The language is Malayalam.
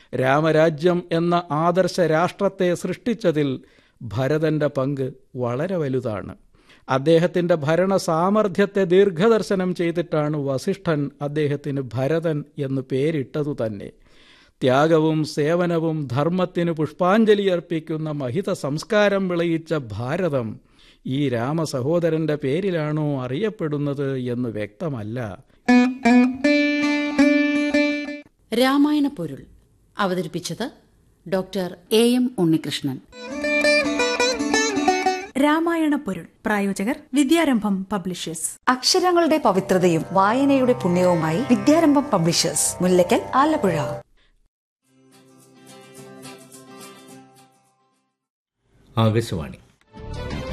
രാമരാജ്യം എന്ന ആദർശ രാഷ്ട്രത്തെ സൃഷ്ടിച്ചതിൽ ഭരതന്റെ പങ്ക് വളരെ വലുതാണ് അദ്ദേഹത്തിന്റെ ഭരണ സാമർഥ്യത്തെ ദീർഘദർശനം ചെയ്തിട്ടാണ് വസിഷ്ഠൻ അദ്ദേഹത്തിന് ഭരതൻ എന്ന് പേരിട്ടതു തന്നെ ത്യാഗവും സേവനവും ധർമ്മത്തിന് പുഷ്പാഞ്ജലി അർപ്പിക്കുന്ന മഹിത സംസ്കാരം വിളയിച്ച ഭാരതം ഈ രാമസഹോദരന്റെ പേരിലാണോ അറിയപ്പെടുന്നത് എന്ന് വ്യക്തമല്ല രാമായണ പൊരുൾ അവതരിപ്പിച്ചത് doctor A M Unnikrishnan Ramayana പൊരുൾ പ്രായോജകർ വിദ്യാരംഭം പബ്ലിഷേഴ്സ് അക്ഷരങ്ങളുടെ പവിത്രതയും വായനയുടെ പുണ്യവുമായി വിദ്യാരംഭം പബ്ലിഷേഴ്സ് മുല്ലക്കൽ ആലപ്പുഴ ആകാശവാണി